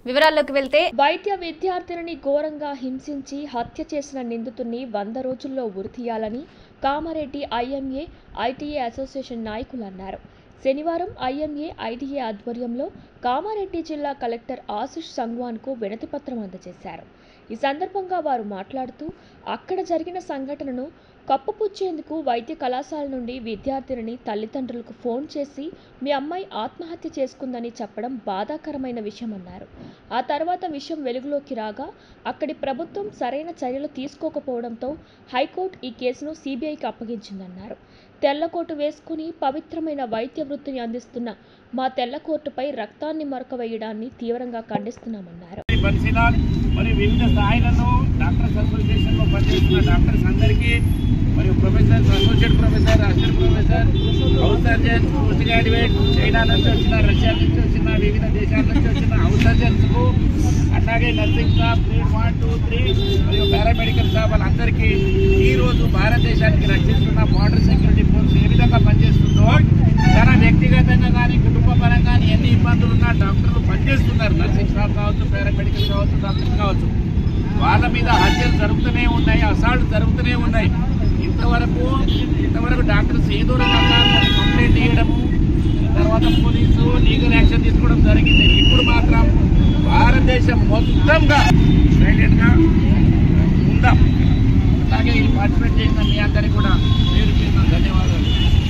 వివరాల్లోకి వెళ్తే వైద్య విద్యార్థినిని ఘోరంగా హింసించి హత్య చేసిన నిందితుడిని వంద రోజుల్లో ఉరితీయాలని కామారెడ్డి ఐఎంఏ ఐటీఏ అసోసియేషన్ నాయకులు అన్నారు శనివారం ఐఎంఏ ఐటీఏ ఆధ్వర్యంలో కామారెడ్డి జిల్లా కలెక్టర్ ఆశిష్ సంగ్వాన్కు వినతిపత్రం అందజేశారు ఈ సందర్భంగా వారు మాట్లాడుతూ అక్కడ జరిగిన సంఘటనను కప్పుపుచ్చేందుకు వైద్య కళాశాల నుండి విద్యార్థినిని తల్లిదండ్రులకు ఫోన్ చేసి మీ అమ్మాయి ఆత్మహత్య చేసుకుందని చెప్పడం బాధాకరమైన విషయమన్నారు ఆ తర్వాత విషయం వెలుగులోకి రాగా అక్కడి ప్రభుత్వం సరైన చర్యలు తీసుకోకపోవడంతో హైకోర్టు ఈ కేసును సిబిఐకి అప్పగించిందన్నారు తెల్లకోటు వేసుకుని పవిత్రమైన వైద్య వృత్తిని అందిస్తున్న మా తెల్లకోర్టుపై రక్తాన్ని మరక వేయడాన్ని తీవ్రంగా ఖండిస్తున్నామన్నారు బన్సీలాల్ మరియు వివిధ స్థాయిలలో డాక్టర్స్ అసోసియేషన్ లో పనిచేస్తున్న డాక్టర్స్ అందరికీ మరియు professor associate professor assistant professor house surgeon post graduate China నుంచి వచ్చిన రష్యా నుంచి వచ్చిన వివిధ దేశాల నుంచి వచ్చిన హౌస్ సర్జన్స్ కు అట్లాగే nursing staff grade one two three మరియు పారామెడికల్ స్టాఫ్ వాళ్ళందరికీ ఈ రోజు భారతదేశానికి రక్షిస్తున్న బార్డర్ సెక్యూరిటీ ఫోర్స్ ఏ విధంగా పనిచేస్తుందో తన వ్యక్తిగతంగా కానీ కుటుంబ పరంగా కానీ ఎన్ని ఇబ్బందులు ఉన్నా డాక్టర్లు పనిచేస్తున్నారు నర్సింగ్ స్టాఫ్ కావచ్చు పారామెడికల్ కావచ్చు డాక్టర్స్ కావచ్చు వాళ్ళ మీద హత్యలు జరుగుతూనే ఉన్నాయి అసాల్ట్ జరుగుతూనే ఉన్నాయి ఇంతవరకు ఇంతవరకు డాక్టర్స్ ఏదో రకంగా కొన్ని కంప్లైంట్ చేయడము తర్వాత పోలీసు లీగల్ యాక్షన్ తీసుకోవడం జరిగింది ఇప్పుడు మాత్రం భారతదేశం మొత్తంగా సైలెంట్ గా ఉందాం అలాగే ఈ పార్టిసిపేట్ చేసిన మీ అందరికీ కూడా పేరు పేరున ధన్యవాదాలు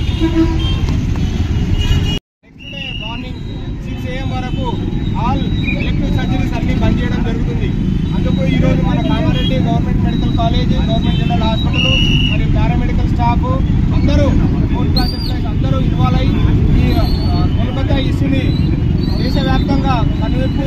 next day morning six AM వరకు ఆల్ ఎలక్టివ్ సర్జరీస్ అన్ని బంద్ చేయడం జరుగుతుంది అందుకు ఈరోజు మన Kamareddy government medical college government general hospital మరియు పారామెడికల్ స్టాఫ్ అందరూ ఫోన్ క్లాస్ ఎంప్లాయీస్ అందరూ ఇన్వాల్వ్ అయ్యి ఈ ఆ, కోల్కతా ఇష్యూని దేశవ్యాప్తంగా కనువిప్పు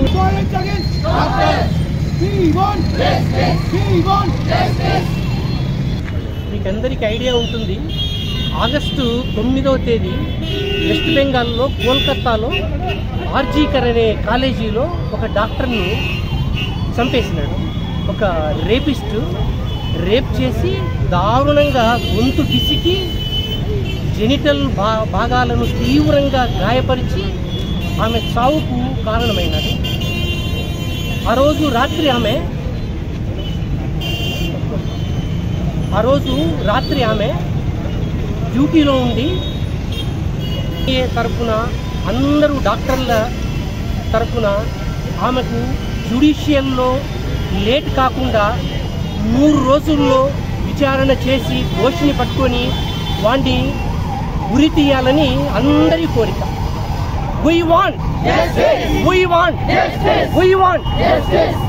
మీకందరికీ ఐడియా ఉంటుంది ఆగస్టు తొమ్మిదవ తేదీ వెస్ట్ బెంగాల్లో కోల్కత్తాలో ఆర్జీకర్ అనే కాలేజీలో ఒక డాక్టర్ను చంపేసినాడు ఒక రేపిస్ట్ రేప్ చేసి దారుణంగా గొంతు పిసికి జెనిటల్ భా భాగాలను తీవ్రంగా గాయపరిచి ఆమె చావుకు కారణమైనది ఆ రోజు రాత్రి ఆమె ఆ రోజు రాత్రి ఆమె డ్యూటీలో ఉండి ఏ తరపున అందరూ డాక్టర్ల తరపున ఆమెకు జ్యుడిషియల్లో లేట్ కాకుండా మూడు రోజుల్లో విచారణ చేసి దోషిని పట్టుకొని వాడిని ఉరి తీయాలని అందరి కోరిక we want we want we want